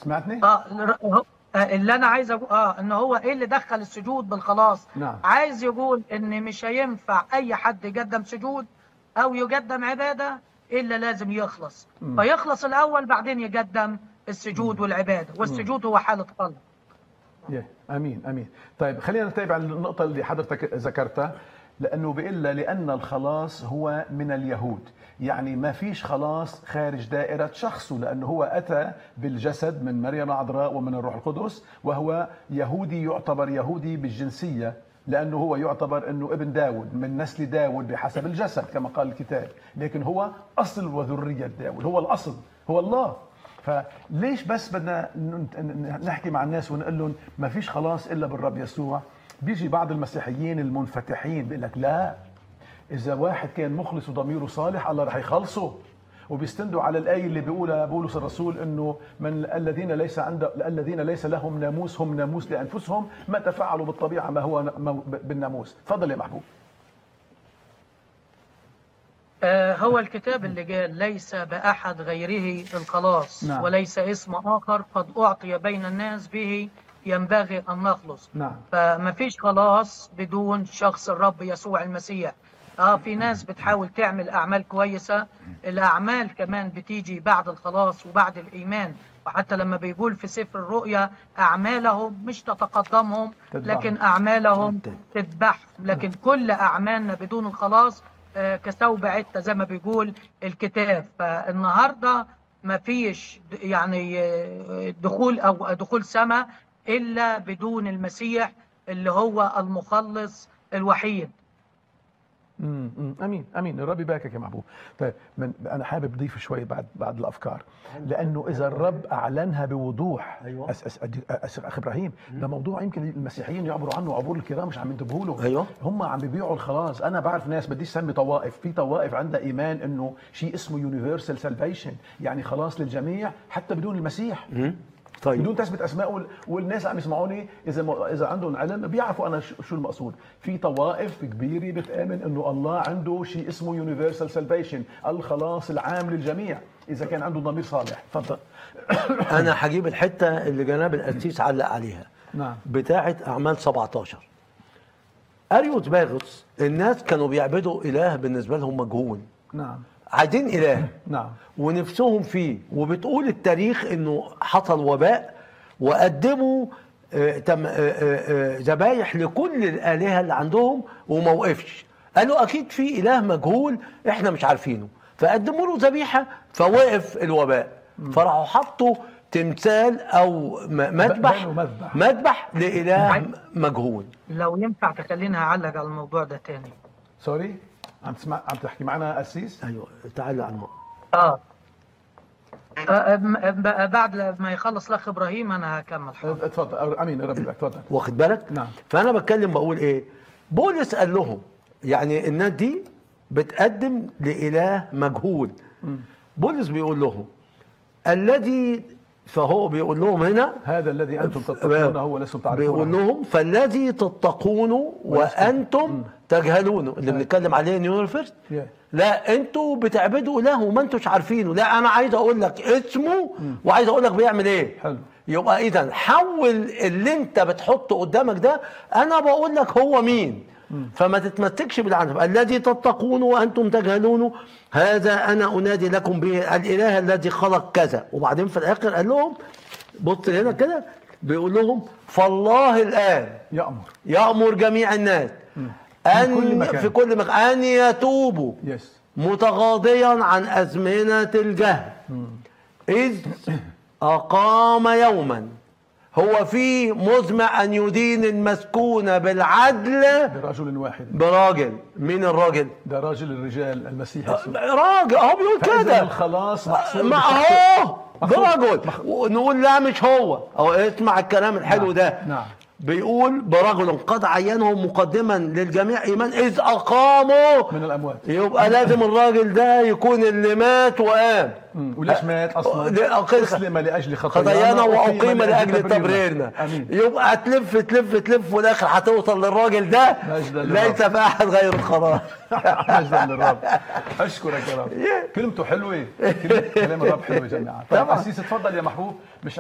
سمعتني؟ اه هو- آه، اللي انا عايز اقول اه ان هو ايه اللي دخل السجود بالخلاص نعم. عايز يقول ان مش هينفع اي حد يقدم سجود او يقدم عباده الا لازم يخلص فيخلص الاول بعدين يقدم السجود والعباده والسجود هو حاله قلب يه. امين امين طيب خلينا نتابع النقطه اللي حضرتك ذكرتها لانه بيقول لان الخلاص هو من اليهود يعني ما فيش خلاص خارج دائره شخصه لانه هو اتى بالجسد من مريم العذراء ومن الروح القدس وهو يهودي يعتبر يهودي بالجنسيه لانه هو يعتبر انه ابن داود من نسل داود بحسب الجسد كما قال الكتاب لكن هو اصل وذريه داود هو الاصل هو الله فليش بس بدنا ن- ن- نحكي مع الناس ونقول لهم ما فيش خلاص الا بالرب يسوع بيجي بعض المسيحيين المنفتحين بيقول لك لا اذا واحد كان مخلص وضميره صالح الله رح يخلصه وبيستندوا على الايه اللي بيقولها بولس الرسول انه من الذين ليس عند الذين ليس لهم ناموس هم ناموس لانفسهم ما تفعلوا بالطبيعه ما هو ن- ما- بالناموس تفضل يا محبوب آه، هو الكتاب اللي قال ليس بأحد غيره الخلاص نعم. وليس اسم آخر قد أعطي بين الناس به ينبغي أن نخلص نعم. فما فيش خلاص بدون شخص الرب يسوع المسيح اه في ناس بتحاول تعمل أعمال كويسة الأعمال كمان بتيجي بعد الخلاص وبعد الإيمان وحتى لما بيقول في سفر الرؤيا أعمالهم مش تتقدمهم تتبعهم. لكن أعمالهم تذبحهم لكن كل أعمالنا بدون الخلاص آه، كثوب عتة زي ما بيقول الكتاب فالنهاردة ما فيش د- يعني آه، دخول أو دخول سماء إلا بدون المسيح اللي هو المخلص الوحيد امم أمم، امين امين الرب يباركك يا محبوب طيب من انا حابب اضيف شوي بعد بعد الافكار لانه اذا الرب اعلنها بوضوح أيوة. أس أس أدي- أس اخ ابراهيم ده موضوع يمكن المسيحيين يعبروا عنه عبور الكرام مش عم ينتبهوا له أيوة. هم عم بيبيعوا الخلاص انا بعرف ناس بديش اسمي طوائف في طوائف عندها ايمان انه شيء اسمه يونيفرسال سالفيشن يعني خلاص للجميع حتى بدون المسيح طيب بدون تثبت اسماء وال- والناس عم يسمعوني اذا م- اذا عندهم علم بيعرفوا انا شو شو المقصود في طوائف كبيره بتامن انه الله عنده شيء اسمه يونيفرسال سالفيشن الخلاص العام للجميع اذا كان عنده ضمير صالح تفضل انا هجيب الحته اللي جناب القسيس علق عليها نعم. بتاعه اعمال 17 اريوس باغوس الناس كانوا بيعبدوا اله بالنسبه لهم مجهول نعم عايزين اله نعم ونفسهم فيه وبتقول التاريخ انه حصل وباء وقدموا آه، تم- آه، آه، آه، ذبايح لكل الالهه اللي عندهم وما وقفش قالوا اكيد في اله مجهول احنا مش عارفينه فقدموا له ذبيحه فوقف الوباء فراحوا حطوا تمثال او م- مذبح بنوا مذبح. مذبح لاله مجهول لو ينفع تخلينا أعلق على الموضوع ده تاني سوري عم تسمع عم تحكي معنا قسيس ايوه تعالى على النقطه اه آه، م- م- بعد ما يخلص الأخ إبراهيم أنا هكمل حاضر. تفضل امين الرب يبارك تفضل واخد بالك نعم. فانا بتكلم بقول ايه بولس قال لهم يعني الناس دي بتقدم لاله مجهول بولس بيقول لهم الذي فهو بيقول لهم هنا هذا الذي انتم تتقونه ولستم تعرفونه بيقول لهم فالذي تتقونه وانتم تجهلونه اللي بنتكلم عليه نيو فيرست Yeah. لا انتوا بتعبدوا اله وما انتوش عارفينه لا انا عايز اقول لك اسمه وعايز اقول لك بيعمل ايه حلو. يبقى اذا حول اللي انت بتحطه قدامك ده انا بقول لك هو مين فما تتمسكش بالعنف الذي تتقونه وانتم تجهلونه هذا انا انادي لكم به الاله الذي خلق كذا وبعدين في الاخر قال لهم بص هنا كده بيقول لهم فالله الان يامر يامر جميع الناس ان كل مكان. في كل مكان ان يتوبوا يس متغاضيا عن أزمنة الجهل إذ أقام يوما هو فيه مزمع أن يدين المسكون بالعدل برجل واحد براجل مين الراجل؟ ده راجل الرجال المسيح يسوع راجل أهو بيقول فإذا كده الخلاص محصور ما بشخص- أهو مخصوص- برجل ونقول لا مش هو أو اسمع الكلام الحلو نعم، ده نعم. بيقول برجل قد عينهم مقدما للجميع إيمان إذ أقاموا من الاموات يبقى لازم الراجل ده يكون اللي مات وقام مم. وليش مات اصلا؟ لأقل- اسلم لاجل خطايانا خطايانا واقيم لاجل تبريرنا. تبريرنا امين يبقى تلف تلف تلف والاخر هتوصل للراجل ده مجدا للرب. ليس في احد غير الخلاص مجدا للرب اشكرك يا رب كلمته حلوه كلمة كلام الرب حلو يا جماعه طيب طبعا. قسيس اتفضل يا محبوب مش